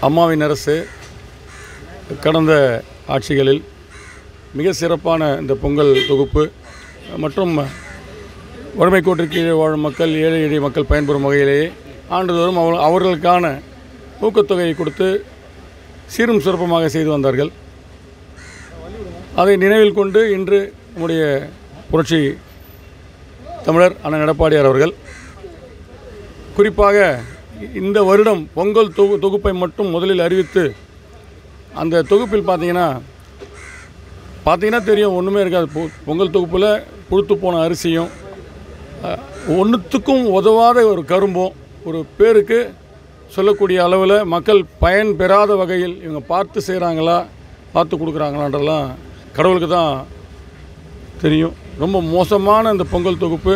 அம்மாவின் அரசு கடந்த ஆட்சிகளில் மிக சிறப்பான இந்த பொங்கல் தொகுப்பு மற்றும் வறுமை கோட்டிற்கு கீழே வாழும் மக்கள் ஏழை எளிய மக்கள் பயன்பெறும் வகையிலேயே ஆண்டுதோறும் அவ அவர்களுக்கான ஊக்கத்தொகையை கொடுத்து சீரும் சிறப்புமாக செய்து வந்தார்கள் அதை நினைவில் கொண்டு இன்று நம்முடைய புரட்சி தமிழர் அண்ணன் எடப்பாடியார் அவர்கள் குறிப்பாக இந்த வருடம் பொங்கல் தொகு தொகுப்பை மட்டும் முதலில் அறிவித்து அந்த தொகுப்பில் பார்த்தீங்கன்னா பார்த்தீங்கன்னா தெரியும் ஒன்றுமே இருக்காது பொ- பொங்கல் தொகுப்பில் புழுத்து போன அரிசியும் ஒன்றுத்துக்கும் உதவாத ஒரு கரும்பும் ஒரு பேருக்கு சொல்லக்கூடிய அளவில் மக்கள் பயன் பெறாத வகையில் இவங்க பார்த்து செய்கிறாங்களா பார்த்து கொடுக்குறாங்களான்றதெல்லாம் கடவுளுக்கு தான் தெரியும் ரொம்ப மோசமான இந்த பொங்கல் தொகுப்பு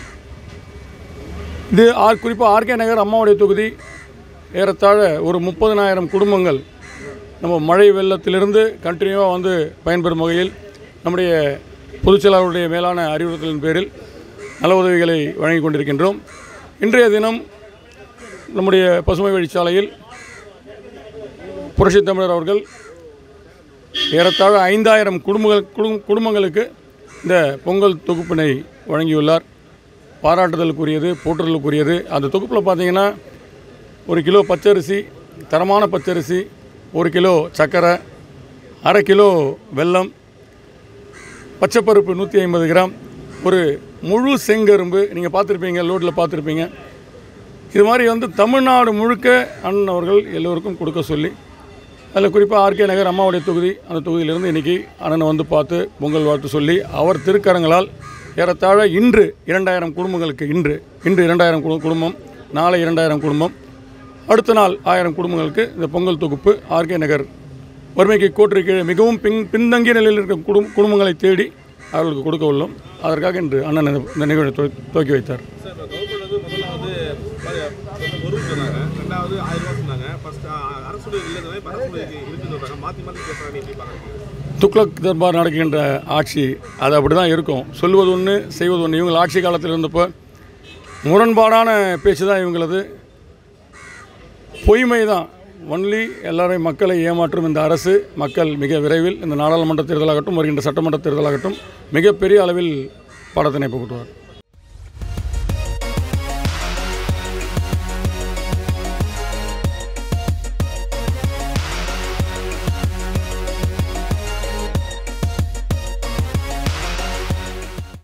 இது ஆர் குறிப்பாக ஆர்கே நகர் அம்மாவுடைய தொகுதி ஏறத்தாழ ஒரு முப்பதனாயிரம் குடும்பங்கள் நம்ம மழை வெள்ளத்திலிருந்து கண்டினியூவாக வந்து பயன்பெறும் வகையில் நம்முடைய பொதுச்செயலாளருடைய மேலான அறிவுறுத்தலின் பேரில் நல உதவிகளை வழங்கி கொண்டிருக்கின்றோம் இன்றைய தினம் நம்முடைய பசுமை வழிச்சாலையில் புரட்சித் தமிழர் அவர்கள் ஏறத்தாழ ஐந்தாயிரம் குடும்பங்கள் குடும் குடும்பங்களுக்கு இந்த பொங்கல் தொகுப்பினை வழங்கியுள்ளார் பாராட்டுதலுக்குரியது போற்றுதலுக்குரியது அந்த தொகுப்பில் பார்த்தீங்கன்னா ஒரு கிலோ பச்சரிசி தரமான பச்சரிசி ஒரு கிலோ சர்க்கரை அரை கிலோ வெல்லம் பச்சைப்பருப்பு நூற்றி ஐம்பது கிராம் ஒரு முழு செங்கரும்பு நீங்கள் பார்த்துருப்பீங்க லோட்டில் பார்த்துருப்பீங்க இது மாதிரி வந்து தமிழ்நாடு முழுக்க அண்ணன் அவர்கள் எல்லோருக்கும் கொடுக்க சொல்லி அதில் குறிப்பாக ஆர்கே நகர் அம்மாவுடைய தொகுதி அந்த தொகுதியிலிருந்து இன்றைக்கி அண்ணனை வந்து பார்த்து பொங்கல் வாழ்த்து சொல்லி அவர் திருக்கரங்களால் ஏறத்தாழ இன்று இரண்டாயிரம் குடும்பங்களுக்கு இன்று இன்று இரண்டாயிரம் குடு குடும்பம் நாளை இரண்டாயிரம் குடும்பம் அடுத்த நாள் ஆயிரம் குடும்பங்களுக்கு இந்த பொங்கல் தொகுப்பு ஆர்கே நகர் வறுமைக்கு கோட்டு கீழே மிகவும் பின் பின்தங்கிய நிலையில் இருக்கிற குடும் குடும்பங்களை தேடி அவர்களுக்கு கொடுக்க உள்ளோம் அதற்காக இன்று அண்ணன் இந்த- இந்த நிகழ்வை துவ- துவக்கி வைத்தார் சார் இப்போ கவர்மெண்ட் வந்து முதல்ல வந்து ப- ஒரு சொன்னாங்க ரெண்டாவது ஆயிரம் ரூபா சொன்னாங்க ஃபர்ஸ்ட் அரசுடைய இல்லைன்னு இப்போ அரசுடைய இருக்குன்னு சொல்கிறாங்க மாற்றி மாற்றி பேசுகிறாங்க எப்படி பார்க்குறீங்க துக்ளக் தர்பார் நடக்கின்ற ஆட்சி அது அப்படி தான் இருக்கும் சொல்வது ஒன்று செய்வது ஒன்று இவங்க ஆட்சி காலத்தில் இருந்தப்போ முரண்பாடான பேச்சு தான் இவங்களது பொய்மை தான் ஒன்லி எல்லாரையும் மக்களை ஏமாற்றும் இந்த அரசு மக்கள் மிக விரைவில் இந்த நாடாளுமன்ற தேர்தலாகட்டும் வருகின்ற சட்டமன்ற தேர்தலாகட்டும் மிகப்பெரிய அளவில் பாடத்தினை புகட்டுவார்